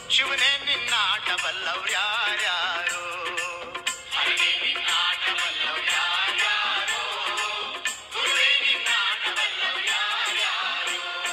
ಶಿವನೇ ನಿನ್ನಾಟ ಬಲ್ಲವ್ರು ಯಾರ್ಯಾರು ಹರನೇ ನಿನ್ನಾಟ ಬಲ್ಲವ್ರು ಯಾರ್ಯಾರು ಗುರುವೇ ನಿನ್ನಾಟ ಬಲ್ಲವ್ರು ಯಾರ್ಯಾರು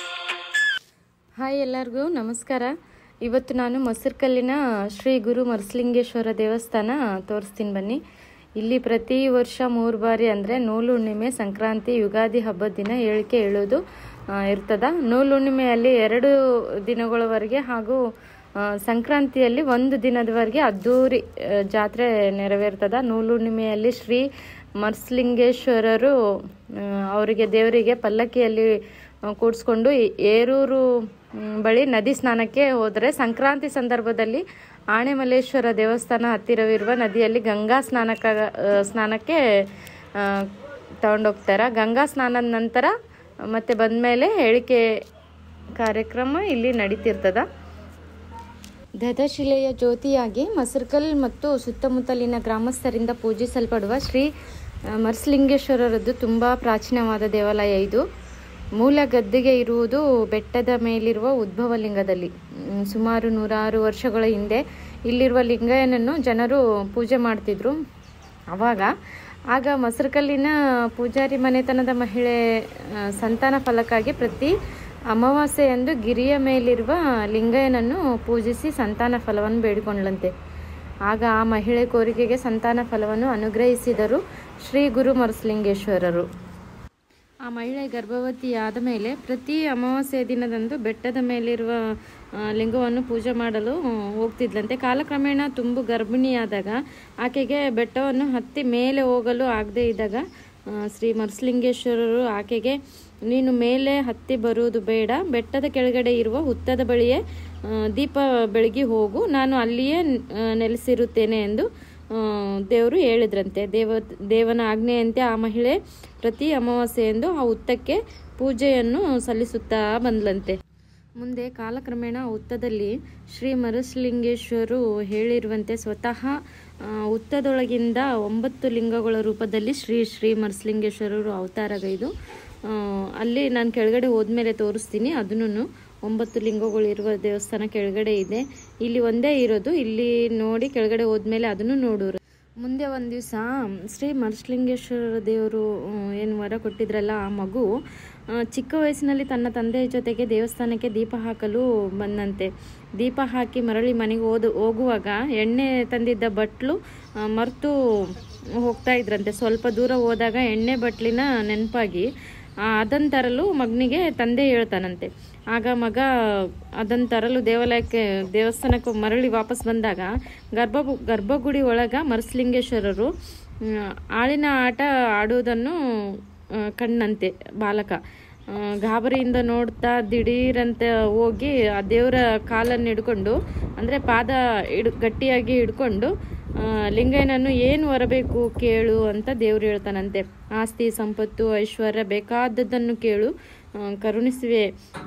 ಹಾಯ್ ಎಲ್ಲರಿಗೂ ನಮಸ್ಕಾರ ಇವತ್ತು ನಾನು ಮೊಸರುಕಲ್ಲಿನ ಶ್ರೀ ಗುರು ಮರಸಲಿಂಗೇಶ್ವರ ದೇವಸ್ಥಾನ ತೋರಿಸ್ತೀನಿ ಬನ್ನಿ ಇಲ್ಲಿ ಪ್ರತಿ ವರ್ಷ ಮೂರು ಬಾರಿ ಅಂದರೆ ನೂಲು ಹುಣ್ಣಿಮೆ ಸಂಕ್ರಾಂತಿ ಯುಗಾದಿ ಹಬ್ಬದ ದಿನ ಏಳಿಕೆ ಏಳೋದು ಆ, ಇರ್ತದ ನೂಲು ಹುಣ್ಣಿಮೆಯಲ್ಲಿ ಎರಡು ದಿನಗಳವರೆಗೆ ಹಾಗೂ ಆ, ಸಂಕ್ರಾಂತಿಯಲ್ಲಿ ಒಂದು ದಿನದವರೆಗೆ ಅದ್ದೂರಿ ಆ, ಜಾತ್ರೆ ನೆರವೇರ್ತದ ನೂಲು ಹುಣ್ಣಿಮೆಯಲ್ಲಿ ಶ್ರೀ ಮರ್ಸಲಿಂಗೇಶ್ವರರು ಆ, ಅವರಿಗೆ ದೇವರಿಗೆ ಪಲ್ಲಕ್ಕಿಯಲ್ಲಿ ಆ, ಕೂಡಿಸ್ಕೊಂಡು ಈ ಏರೂರು ಮ್, ಬಳಿ ನದಿ ಸ್ನಾನಕ್ಕೆ ಹೋದರೆ ಸಂಕ್ರಾಂತಿ ಸಂದರ್ಭದಲ್ಲಿ ಆಣೆಮಲ್ಲೇಶ್ವರ ದೇವಸ್ಥಾನ ಹತ್ತಿರವಿರುವ ನದಿಯಲ್ಲಿ ಗಂಗಾ ಸ್ನಾನಕ್ಕ ಆ, ಸ್ನಾನಕ್ಕೆ ತಗೊಂಡೋಗ್ತಾರೆ ಗಂಗಾ ಸ್ನಾನದ ನಂತರ ಮತ್ತೆ ಬಂದಮೇಲೆ ಹೇಳಿಕೆ ಕಾರ್ಯಕ್ರಮ ಇಲ್ಲಿ ನಡೀತಿರ್ತದ ದಧಶಿಲೆಯ ಜ್ಯೋತಿಯಾಗಿ ಮಸರ್ಕಲ್ ಮತ್ತು ಸುತ್ತಮುತ್ತಲಿನ ಗ್ರಾಮಸ್ಥರಿಂದ ಪೂಜಿಸಲ್ಪಡುವ ಶ್ರೀ ಆ, ಮರ್ಸಲಿಂಗೇಶ್ವರರದ್ದು ತುಂಬ ಪ್ರಾಚೀನವಾದ ದೇವಾಲಯ ಇದು ಮೂಲ ಗದ್ದಿಗೆ ಇರುವುದು ಬೆಟ್ಟದ ಮೇಲಿರುವ ಉದ್ಭವ ಲಿಂಗದಲ್ಲಿ ಮ್, ಸುಮಾರು ನೂರಾರು ವರ್ಷಗಳ ಹಿಂದೆ ಇಲ್ಲಿರುವ ಲಿಂಗಯ್ಯನನ್ನು ಜನರು ಪೂಜೆ ಮಾಡ್ತಿದ್ರು ಆವಾಗ ಆಗ ಮಸರಕಲ್ಲಿನ ಪೂಜಾರಿ ಮನೆತನದ ಮಹಿಳೆ ಆ, ಸಂತಾನ ಫಲಕ್ಕಾಗಿ ಪ್ರತಿ ಅಮಾವಾಸ್ಯೆಯಂದು ಗಿರಿಯ ಮೇಲಿರುವ ಲಿಂಗಯ್ಯನನ್ನು ಪೂಜಿಸಿ ಸಂತಾನ ಫಲವನ್ನು ಬೇಡಿಕೊಂಡ್ಲಂತೆ ಆಗ ಆ ಮಹಿಳೆ ಕೋರಿಕೆಗೆ ಸಂತಾನ ಫಲವನ್ನು ಅನುಗ್ರಹಿಸಿದರು ಶ್ರೀ ಗುರು ಮರಸಲಿಂಗೇಶ್ವರರು ಆ ಮಹಿಳೆ ಗರ್ಭವತಿಯಾದ ಮೇಲೆ ಪ್ರತಿ ಅಮಾವಾಸ್ಯೆ ದಿನದಂದು ಬೆಟ್ಟದ ಮೇಲಿರುವ ಆ, ಲಿಂಗವನ್ನು ಪೂಜೆ ಮಾಡಲು ಆ, ಹೋಗ್ತಿದ್ಲಂತೆ ಕಾಲಕ್ರಮೇಣ ತುಂಬು ಗರ್ಭಿಣಿಯಾದಾಗ ಆಕೆಗೆ ಬೆಟ್ಟವನ್ನು ಹತ್ತಿ ಮೇಲೆ ಹೋಗಲು ಆಗದೇ ಇದ್ದಾಗ ಆ, ಶ್ರೀ ಮರ್ಸಲಿಂಗೇಶ್ವರರು ಆಕೆಗೆ ನೀನು ಮೇಲೆ ಹತ್ತಿ ಬರುವುದು ಬೇಡ ಬೆಟ್ಟದ ಕೆಳಗಡೆ ಇರುವ ಹುತ್ತದ ಬಳಿಯೇ ಆ, ದೀಪ ಬೆಳಗಿ ಹೋಗು ನಾನು ಅಲ್ಲಿಯೇ ಆ, ನೆಲೆಸಿರುತ್ತೇನೆ ಎಂದು ದೇವರು ಹೇಳಿದ್ರಂತೆ ದೇವ ದೇವನ ಆಜ್ಞೆಯಂತೆ ಆ ಮಹಿಳೆ ಪ್ರತಿ ಅಮಾವಾಸ್ಯೆಯಂದು ಆ ಹುತ್ತಕ್ಕೆ ಪೂಜೆಯನ್ನು ಸಲ್ಲಿಸುತ್ತಾ ಬಂದ್ಲಂತೆ ಮುಂದೆ ಕಾಲಕ್ರಮೇಣ ಆ ಹುತ್ತದಲ್ಲಿ ಶ್ರೀ ಮರಸಲಿಂಗೇಶ್ವರರು ಹೇಳಿರುವಂತೆ ಸ್ವತಃ ಆ, ಹುತ್ತದೊಳಗಿಂದ ಒಂಬತ್ತು ಲಿಂಗಗಳ ರೂಪದಲ್ಲಿ ಶ್ರೀ ಶ್ರೀ ಮರಸಲಿಂಗೇಶ್ವರರು ಅವತಾರಗೈದು ಆ, ಅಲ್ಲಿ ನಾನು ಕೆಳಗಡೆ ಹೋದ್ಮೇಲೆ ತೋರಿಸ್ತೀನಿ ಅದನ್ನು ಒಂಬತ್ತು ಲಿಂಗಗಳು ಇರುವ ದೇವಸ್ಥಾನ ಕೆಳಗಡೆ ಇದೆ ಇಲ್ಲಿ ಒಂದೇ ಇರೋದು ಇಲ್ಲಿ ನೋಡಿ ಕೆಳಗಡೆ ಹೋದ್ಮೇಲೆ ಅದನ್ನು ನೋಡೋರು ಮುಂದೆ ಒಂದು ದಿವಸ ಶ್ರೀ ಮರಸಲಿಂಗೇಶ್ವರ ದೇವರು ಏನು ವರ ಕೊಟ್ಟಿದ್ರಲ್ಲ ಆ ಮಗು ಆ, ಚಿಕ್ಕ ವಯಸ್ಸಿನಲ್ಲಿ ತನ್ನ ತಂದೆಯ ಜೊತೆಗೆ ದೇವಸ್ಥಾನಕ್ಕೆ ದೀಪ ಹಾಕಲು ಬಂದಂತೆ ದೀಪ ಹಾಕಿ ಮರಳಿ ಮನೆಗೆ ಹೋದ ಹೋಗುವಾಗ ಎಣ್ಣೆ ತಂದಿದ್ದ ಬಟ್ಲು ಮರೆತು ಹೋಗ್ತಾ ಇದ್ರಂತೆ ಸ್ವಲ್ಪ ದೂರ ಹೋದಾಗ ಎಣ್ಣೆ ಬಟ್ಲಿನ ನೆನಪಾಗಿ ಅದನ್ನು ತರಲು ಮಗನಿಗೆ ತಂದೆ ಹೇಳ್ತಾನಂತೆ ಆಗ ಮಗ ಅದನ್ನು ತರಲು ದೇವಾಲಯಕ್ಕೆ ದೇವಸ್ಥಾನಕ್ಕೆ ಮರಳಿ ವಾಪಸ್ ಬಂದಾಗ ಗರ್ಭ ಗರ್ಭಗುಡಿ ಒಳಗ ಮರಸಲಿಂಗೇಶ್ವರರು ಮ್, ಆಳಿನ ಆಟ ಆಡುವುದನ್ನು ಆ, ಕಂಡಂತೆ ಬಾಲಕ ಆ, ಗಾಬರಿಯಿಂದ ನೋಡ್ತಾ ದಿಢೀರಂತ ಹೋಗಿ ಆ ದೇವರ ಕಾಲನ್ನು ಹಿಡ್ಕೊಂಡು ಅಂದರೆ ಪಾದ ಹಿಡ್ ಗಟ್ಟಿಯಾಗಿ ಹಿಡ್ಕೊಂಡು ಆ, ಲಿಂಗಯ್ಯನನ್ನು ಏನು ಹೊರಬೇಕು ಕೇಳು ಅಂತ ದೇವ್ರು ಹೇಳ್ತಾನಂತೆ ಆಸ್ತಿ ಸಂಪತ್ತು ಐಶ್ವರ್ಯ ಬೇಕಾದದ್ದನ್ನು ಕೇಳು ಆ, ಕರುಣಿಸುವೆ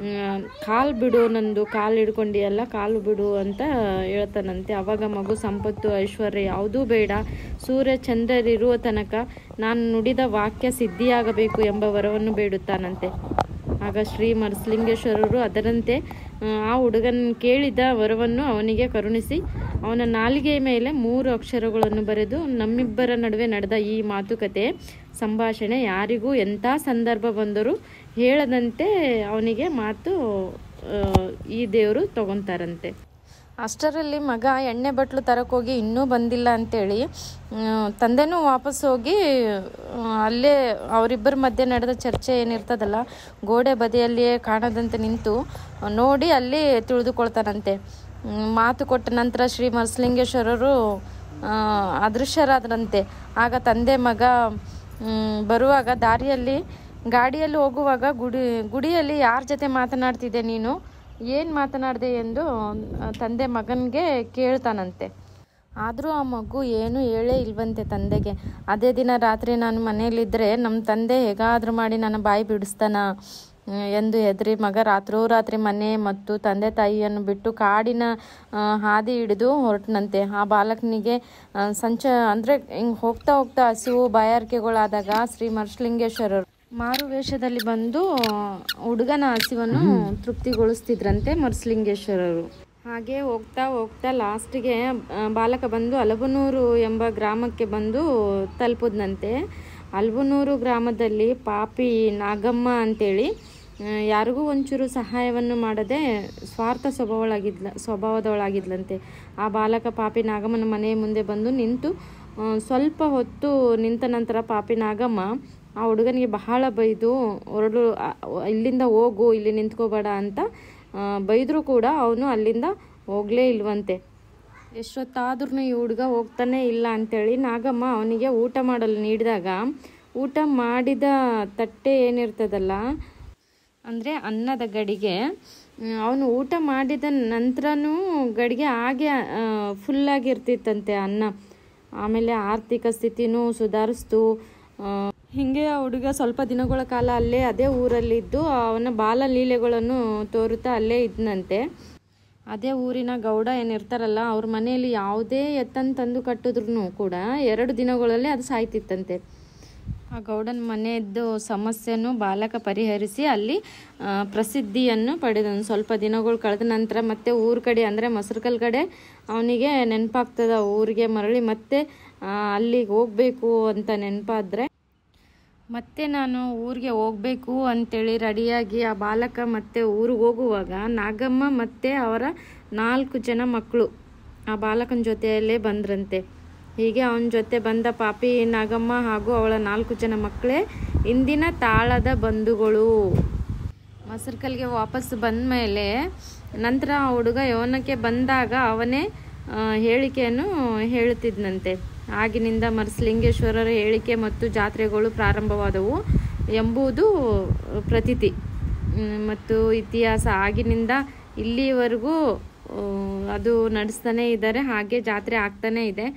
ಕಾಲು ಬಿಡು ನಂದು ಕಾಲು ಹಿಡ್ಕೊಂಡಿಯಲ್ಲ ಕಾಲು ಬಿಡು ಅಂತ ಹೇಳ್ತಾನಂತೆ ಅವಾಗ ಮಗು ಸಂಪತ್ತು ಐಶ್ವರ್ಯ ಯಾವುದೂ ಬೇಡ ಸೂರ್ಯ ಚಂದ್ರರಿರುವ ತನಕ ನಾನು ನುಡಿದ ವಾಕ್ಯ ಸಿದ್ಧಿಯಾಗಬೇಕು ಎಂಬ ವರವನ್ನು ಬೇಡುತ್ತಾನಂತೆ ಆಗ ಶ್ರೀ ಮರಸಲಿಂಗೇಶ್ವರರು ಅದರಂತೆ ಆ, ಆ ಹುಡುಗನ ಕೇಳಿದ ವರವನ್ನು ಅವನಿಗೆ ಕರುಣಿಸಿ ಅವನ ನಾಲಿಗೆಯ ಮೇಲೆ ಮೂರು ಅಕ್ಷರಗಳನ್ನು ಬರೆದು ನಮ್ಮಿಬ್ಬರ ನಡುವೆ ನಡೆದ ಈ ಮಾತುಕತೆ ಸಂಭಾಷಣೆ ಯಾರಿಗೂ ಎಂಥ ಸಂದರ್ಭ ಬಂದರೂ ಹೇಳದಂತೆ ಅವನಿಗೆ ಮಾತು ಆ, ಈ ದೇವರು ತಗೊಂತಾರಂತೆ ಅಷ್ಟರಲ್ಲಿ ಮಗ ಎಣ್ಣೆ ಬಟ್ಲು ತರಕೋಗಿ ಇನ್ನೂ ಬಂದಿಲ್ಲ ಅಂತೇಳಿ ಆ, ತಂದೆನೂ ವಾಪಸ್ ಹೋಗಿ ಆ, ಅಲ್ಲೇ ಅವರಿಬ್ಬರ ಮಧ್ಯೆ ನಡೆದ ಚರ್ಚೆ ಏನಿರ್ತದಲ್ಲ ಗೋಡೆ ಬದಿಯಲ್ಲಿಯೇ ಕಾಣದಂತೆ ನಿಂತು ಆ, ನೋಡಿ ಅಲ್ಲಿ ತಿಳಿದುಕೊಳ್ತಾನಂತೆ ಹ್ಮ್, ಮಾತು ಕೊಟ್ಟ ನಂತರ ಶ್ರೀ ಮರಸಲಿಂಗೇಶ್ವರರು ಆ, ಅದೃಶ್ಯರಾದ್ರಂತೆ ಆಗ ತಂದೆ ಮಗ ಮ್, ಬರುವಾಗ ದಾರಿಯಲ್ಲಿ ಗಾಡಿಯಲ್ಲಿ ಹೋಗುವಾಗ ಗುಡಿ ಗುಡಿಯಲ್ಲಿ ಯಾರ ಜೊತೆ ಮಾತನಾಡ್ತಿದ್ದೆ ನೀನು ಏನು ಮಾತನಾಡಿದೆ ಎಂದು ಆ, ತಂದೆ ಮಗನಿಗೆ ಕೇಳ್ತಾನಂತೆ ಆದರೂ ಆ ಮಗು ಏನು ಹೇಳೇ ಇಲ್ವಂತೆ ತಂದೆಗೆ ಅದೇ ದಿನ ರಾತ್ರಿ ನಾನು ಮನೆಯಲ್ಲಿದ್ದರೆ ನಮ್ಮ ತಂದೆ ಹೇಗಾದರೂ ಮಾಡಿ ನನ್ನ ಬಾಯಿ ಬಿಡಿಸ್ತಾನ ಹ್ಮ್, ಎಂದು ಹೆದರಿ ಮಗ ರಾತ್ರೋರಾತ್ರಿ ಮನೆ ಮತ್ತು ತಂದೆ ತಾಯಿಯನ್ನು ಬಿಟ್ಟು ಕಾಡಿನ ಆ, ಹಾದಿ ಹಿಡಿದು ಹೊರಟನಂತೆ ಆ ಬಾಲಕನಿಗೆ ಆ, ಸಂಚ ಅಂದರೆ ಹಿಂಗೆ ಹೋಗ್ತಾ ಹೋಗ್ತಾ ಹಸಿವು ಬಾಯಾರಿಕೆಗಳಾದಾಗ ಶ್ರೀ ಮರಸಲಿಂಗೇಶ್ವರರು ಮಾರು ವೇಷದಲ್ಲಿ ಬಂದು ಹುಡುಗನ ಹಸಿವನ್ನು ತೃಪ್ತಿಗೊಳಿಸ್ತಿದ್ರಂತೆ ಮರ್ಸಲಿಂಗೇಶ್ವರರು ಹಾಗೆ ಹೋಗ್ತಾ ಹೋಗ್ತಾ ಲಾಸ್ಟಿಗೆ ಆ, ಬಾಲಕ ಬಂದು ಅಲಬನೂರು ಎಂಬ ಗ್ರಾಮಕ್ಕೆ ಬಂದು ತಲುಪುದ್ನಂತೆ ಅಲ್ಬನೂರು ಗ್ರಾಮದಲ್ಲಿ ಪಾಪಿ ನಾಗಮ್ಮ ಅಂತೇಳಿ ಆ, ಯಾರಿಗೂ ಒಂಚೂರು ಸಹಾಯವನ್ನು ಮಾಡದೆ ಸ್ವಾರ್ಥ ಸ್ವಭಾವಳಾಗಿದ್ಲ ಸ್ವಭಾವದವಳಾಗಿದ್ಲಂತೆ ಆ ಬಾಲಕ ಪಾಪಿ ನಾಗಮ್ಮನ ಮನೆಯ ಮುಂದೆ ಬಂದು ನಿಂತು ಆ, ಸ್ವಲ್ಪ ಹೊತ್ತು ನಿಂತ ನಂತರ ಪಾಪಿ ನಾಗಮ್ಮ ಆ ಹುಡುಗನಿಗೆ ಬಹಳ ಬೈದು ಹೊರಡು ಆ, ಇಲ್ಲಿಂದ ಹೋಗು ಇಲ್ಲಿ ನಿಂತ್ಕೋಬೇಡ ಅಂತ ಆ, ಬೈದರೂ ಕೂಡ ಅವನು ಅಲ್ಲಿಂದ ಹೋಗಲೇ ಇಲ್ವಂತೆ ಎಷ್ಟೊತ್ತಾದ್ರೂ ಈ ಹುಡುಗ ಹೋಗ್ತಾನೆ ಇಲ್ಲ ಅಂತೇಳಿ ನಾಗಮ್ಮ ಅವನಿಗೆ ಊಟ ಮಾಡಲು ನೀಡಿದಾಗ ಊಟ ಮಾಡಿದ ತಟ್ಟೆ ಏನಿರ್ತದಲ್ಲ ಅಂದರೆ ಅನ್ನದ ಗಡಿಗೆ ಅವನು ಊಟ ಮಾಡಿದ ನಂತರನೂ ಗಡಿಗೆ ಹಾಗೆ ಫುಲ್ಲಾಗಿರ್ತಿತ್ತಂತೆ ಅನ್ನ ಆಮೇಲೆ ಆರ್ಥಿಕ ಸ್ಥಿತಿನೂ ಸುಧಾರಿಸ್ತು ಆ, ಹಿಂಗೆ ಆ ಹುಡುಗ ಸ್ವಲ್ಪ ದಿನಗಳ ಕಾಲ ಅಲ್ಲೇ ಅದೇ ಊರಲ್ಲಿದ್ದು ಅವನ ಬಾಲ ಲೀಲೆಗಳನ್ನು ತೋರುತ್ತಾ ಅಲ್ಲೇ ಇದ್ನಂತೆ ಅದೇ ಊರಿನ ಗೌಡ ಏನಿರ್ತಾರಲ್ಲ ಅವ್ರ ಮನೆಯಲ್ಲಿ ಯಾವುದೇ ಎತ್ತನ್ನು ತಂದು ಕಟ್ಟಿದ್ರು ಕೂಡ ಎರಡು ದಿನಗಳಲ್ಲಿ ಅದು ಸಾಯ್ತಿತ್ತಂತೆ ಆ ಗೌಡನ ಮನೆಯದ್ದು ಸಮಸ್ಯೆನೂ ಬಾಲಕ ಪರಿಹರಿಸಿ ಅಲ್ಲಿ ಆ, ಪ್ರಸಿದ್ಧಿಯನ್ನು ಪಡೆದನು ಸ್ವಲ್ಪ ದಿನಗಳು ಕಳೆದ ನಂತರ ಮತ್ತೆ ಊರ ಕಡೆ ಅಂದರೆ ಮಸರ್ಕಲ್ ಕಡೆ ಅವನಿಗೆ ನೆನಪಾಗ್ತದ ಊರಿಗೆ ಮರಳಿ ಮತ್ತೆ ಆ, ಅಲ್ಲಿಗೆ ಹೋಗಬೇಕು ಅಂತ ನೆನಪಾದ್ರೆ ಮತ್ತೆ ನಾನು ಊರಿಗೆ ಹೋಗಬೇಕು ಅಂತೇಳಿ ರೆಡಿಯಾಗಿ ಆ ಬಾಲಕ ಮತ್ತೆ ಊರಿಗೆ ಹೋಗುವಾಗ ನಾಗಮ್ಮ ಮತ್ತೆ ಅವರ ನಾಲ್ಕು ಜನ ಮಕ್ಕಳು ಆ ಬಾಲಕನ ಜೊತೆಯಲ್ಲೇ ಬಂದ್ರಂತೆ ಹೀಗೆ ಅವನ ಜೊತೆ ಬಂದ ಪಾಪಿ ನಾಗಮ್ಮ ಹಾಗೂ ಅವಳ ನಾಲ್ಕು ಜನ ಮಕ್ಕಳೇ ಇಂದಿನ ತಾಳದ ಬಂಧುಗಳು ಮಸರ್ಕಲ್ಗೆ ವಾಪಸ್ ಬಂದ ಮೇಲೆ ನಂತರ ಆ ಹುಡುಗ ಯವನಕ್ಕೆ ಬಂದಾಗ ಅವನೇ ಆ, ಹೇಳಿಕೆಯನ್ನು ಹೇಳುತ್ತಿದ್ದಂತೆ ಆಗಿನಿಂದ ಮರ್ಸಲಿಂಗೇಶ್ವರರ ಹೇಳಿಕೆ ಮತ್ತು ಜಾತ್ರೆಗಳು ಪ್ರಾರಂಭವಾದವು ಎಂಬುದು ಪ್ರತೀತಿ ಮ್, ಮತ್ತು ಇತಿಹಾಸ ಆಗಿನಿಂದ ಇಲ್ಲಿವರೆಗೂ ಆ, ಅದು ನಡೆಸ್ತಾನೆ ಇದ್ದಾರೆ ಹಾಗೆ ಜಾತ್ರೆ ಆಗ್ತಾನೇ ಇದೆ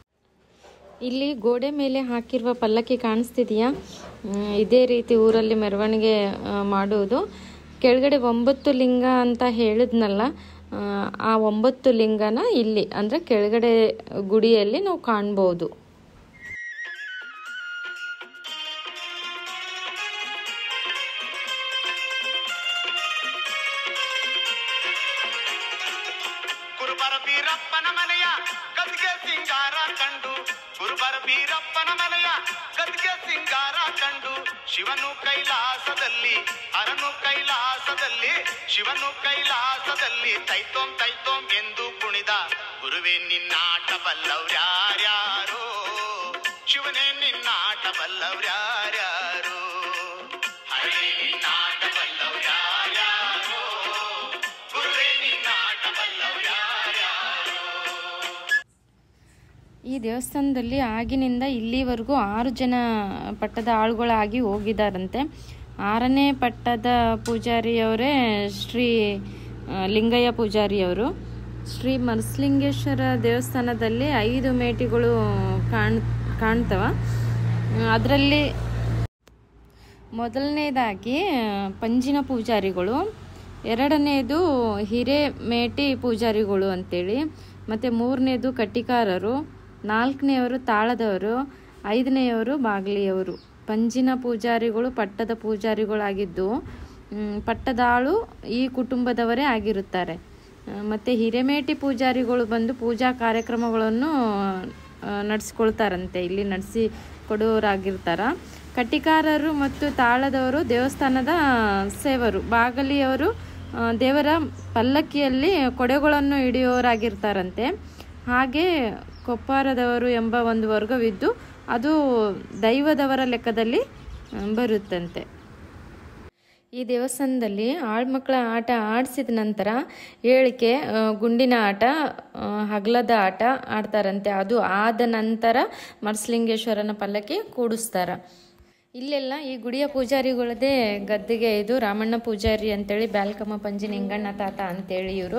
ಇಲ್ಲಿ ಗೋಡೆ ಮೇಲೆ ಹಾಕಿರುವ ಪಲ್ಲಕ್ಕಿ ಕಾಣಿಸ್ತಿದೆಯಾ ಮ್, ಇದೇ ರೀತಿ ಊರಲ್ಲಿ ಮೆರವಣಿಗೆ ಆ, ಮಾಡುವುದು ಕೆಳಗಡೆ ಒಂಬತ್ತು ಲಿಂಗ ಅಂತ ಹೇಳಿದ್ನಲ್ಲ ಆ, ಆ ಒಂಬತ್ತು ಲಿಂಗನ ಇಲ್ಲಿ ಅಂದರೆ ಕೆಳಗಡೆ ಗುಡಿಯಲ್ಲಿ ನಾವು ಕಾಣ್ಬೋದು ಕುರುಬರ ಬೀರಪ್ಪನ ಮನೆಯ ಗದ್ಗೆ ಸಿಂಗಾರ ಕಂಡು ಕುರುಬರ ಬೀರಪ್ಪನ ಮನೆಯ ಗದ್ಗೆ ಸಿಂಗಾರ ಕಂಡು ಶಿವನು ಕೈಲಾಸದಲ್ಲಿ ಹರನು ಕೈಲಾಸದಲ್ಲಿ ಶಿವನು ಕೈಲಾಸದಲ್ಲಿ ತೈತೋಂ ತೈತೋಂ ಎಂದು ಕುಣಿದ ಗುರುವೇ ನಿನ್ನಾಟ ಬಲ್ಲವ್ರ್ಯಾರ್ಯಾರೋ ಶಿವನೇ ನಿನ್ನಾಟ ಬಲ್ಲವ್ರ್ಯಾರ್ಯಾರೋ ಹರೇ ನಿನ್ನಾಟ ಬಲ್ಲವ್ರ್ಯಾರ್ಯಾರೋ ಗುರುವೇ ನಿನ್ನಾಟ ಬಲ್ಲವ್ರ್ಯಾರ್ಯಾರೋ ಈ ದೇವಸ್ಥಾನದಲ್ಲಿ ಆಗಿನಿಂದ ಇಲ್ಲಿವರೆಗೂ ಆರು ಜನ ಪಟ್ಟದ ಆಳುಗಳಾಗಿ ಹೋಗಿದ್ದಾರಂತೆ ಆರನೇ ಪಟ್ಟದ ಪೂಜಾರಿಯವರೇ ಶ್ರೀ ಆ, ಲಿಂಗಯ್ಯ ಪೂಜಾರಿಯವರು ಶ್ರೀ ಮರ್ಸಲಿಂಗೇಶ್ವರ ದೇವಸ್ಥಾನದಲ್ಲಿ ಐದು ಮೇಟಿಗಳು ಕಾಣ್ ಕಾಣ್ತವ ಅದರಲ್ಲಿ ಮೊದಲನೇದಾಗಿ ಆ, ಪಂಜಿನ ಪೂಜಾರಿಗಳು ಎರಡನೇದು ಹಿರೇಮೇಟಿ ಪೂಜಾರಿಗಳು ಅಂತೇಳಿ ಮತ್ತು ಮೂರನೇದು ಕಟ್ಟಿಕಾರರು ನಾಲ್ಕನೆಯವರು ತಾಳದವರು ಐದನೆಯವರು ಬಾಗ್ಲಿಯವರು ಪಂಜಿನ ಪೂಜಾರಿಗಳು ಪಟ್ಟದ ಪೂಜಾರಿಗಳಾಗಿದ್ದು ಮ್, ಪಟ್ಟದಾಳು ಈ ಕುಟುಂಬದವರೇ ಆಗಿರುತ್ತಾರೆ ಆ, ಮತ್ತು ಹಿರೇಮೇಟಿ ಪೂಜಾರಿಗಳು ಬಂದು ಪೂಜಾ ಕಾರ್ಯಕ್ರಮಗಳನ್ನು ನಡೆಸ್ಕೊಳ್ತಾರಂತೆ ಇಲ್ಲಿ ನಡೆಸಿ ಕೊಡೋರಾಗಿರ್ತಾರ ಕಟ್ಟಿಕಾರರು ಮತ್ತು ತಾಳದವರು ದೇವಸ್ಥಾನದ ಸೇವರು ಬಾಗಲಿಯವರು ಆ, ದೇವರ ಪಲ್ಲಕ್ಕಿಯಲ್ಲಿ ಕೊಡೆಗಳನ್ನು ಹಿಡಿಯೋರಾಗಿರ್ತಾರಂತೆ ಹಾಗೆ ಕೊಪ್ಪಾರದವರು ಎಂಬ ಒಂದು ವರ್ಗವಿದ್ದು ಅದು ದೈವದವರ ಲೆಕ್ಕದಲ್ಲಿ ಆ, ಬರುತ್ತಂತೆ ಈ ದೇವಸ್ಥಾನದಲ್ಲಿ ಆಳ್ಮಕ್ಕಳ ಆಟ ಆಡಿಸಿದ ನಂತರ ಏಳಿಕೆ ಆ, ಗುಂಡಿನ ಆಟ ಆ, ಹಗ್ಲದ ಆಟ ಆಡ್ತಾರಂತೆ ಅದು ಆದ ನಂತರ ಮರ್ಸಲಿಂಗೇಶ್ವರನ ಪಲ್ಲಕ್ಕಿ ಕೂಡಿಸ್ತಾರ ಇಲ್ಲೆಲ್ಲ ಈ ಗುಡಿಯ ಪೂಜಾರಿಗಳದೇ ಗದ್ದಿಗೆ ಇದು ರಾಮಣ್ಣ ಪೂಜಾರಿ ಅಂತೇಳಿ ಬ್ಯಾಲ್ಕಮ್ಮ ಪಂಜಿ ನಿಂಗಣ್ಣ ತಾತ ಅಂತೇಳಿ ಇವರು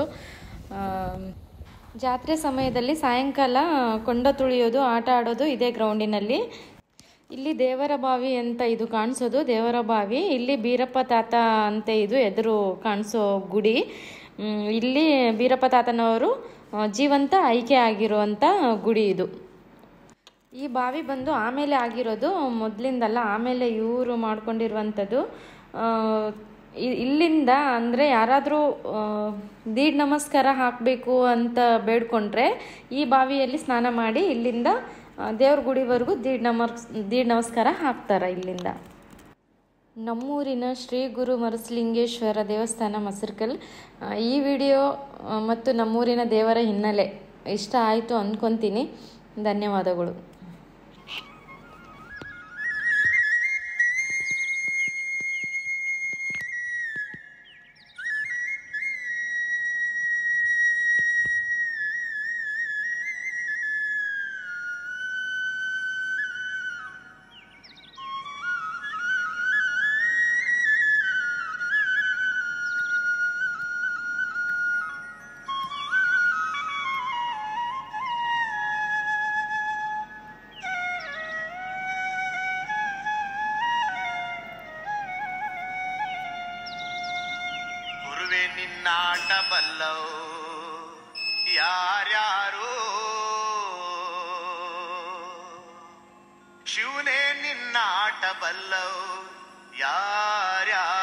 ಜಾತ್ರೆ ಸಮಯದಲ್ಲಿ ಸಾಯಂಕಾಲ ಕೊಂಡ ತುಳಿಯೋದು ಆಟ ಆಡೋದು ಇದೇ ಗ್ರೌಂಡಿನಲ್ಲಿ ಇಲ್ಲಿ ದೇವರ ಬಾವಿ ಅಂತ ಇದು ಕಾಣಿಸೋದು ದೇವರ ಬಾವಿ ಇಲ್ಲಿ ಬೀರಪ್ಪ ತಾತ ಅಂತ ಇದು ಎದುರು ಕಾಣಿಸೋ ಗುಡಿ ಮ್, ಇಲ್ಲಿ ಬೀರಪ್ಪ ತಾತನವರು ಆ, ಜೀವಂತ ಆಯ್ಕೆ ಆಗಿರುವಂಥ ಗುಡಿ ಇದು ಈ ಬಾವಿ ಬಂದು ಆಮೇಲೆ ಆಗಿರೋದು ಮೊದಲಿಂದಲ್ಲ ಆಮೇಲೆ ಇವರು ಮಾಡ್ಕೊಂಡಿರುವಂಥದ್ದು ಆ, ಇ- ಇಲ್ಲಿಂದ ಅಂದರೆ ಯಾರಾದರೂ ದೀಡ್ ನಮಸ್ಕಾರ ಹಾಕಬೇಕು ಅಂತ ಬೇಡ್ಕೊಂಡ್ರೆ ಈ ಬಾವಿಯಲ್ಲಿ ಸ್ನಾನ ಮಾಡಿ ಇಲ್ಲಿಂದ ಆ, ದೇವ್ರ ಗುಡಿವರೆಗೂ ದೀಡ್ ನಮಸ್ ದೀಡ್ ನಮಸ್ಕಾರ ಹಾಕ್ತಾರೆ ಇಲ್ಲಿಂದ ನಮ್ಮೂರಿನ ಶ್ರೀ ಗುರು ಮರಸಲಿಂಗೇಶ್ವರ ದೇವಸ್ಥಾನ ಮಸರ್ಕಲ್ ಆ, ಈ ವಿಡಿಯೋ ಆ, ಮತ್ತು ನಮ್ಮೂರಿನ ದೇವರ ಹಿನ್ನೆಲೆ ಇಷ್ಟ ಆಯಿತು ಅಂದ್ಕೊತೀನಿ ಧನ್ಯವಾದಗಳು ಗುರುವೆ ನಿನ್ನಾಟ ಬಲ್ಲವು ಯಾರ್ಯಾರು ಶಿವನೇ ನಿನ್ನಾಟ ಬಲ್ಲವು ಯಾರ್ಯಾರು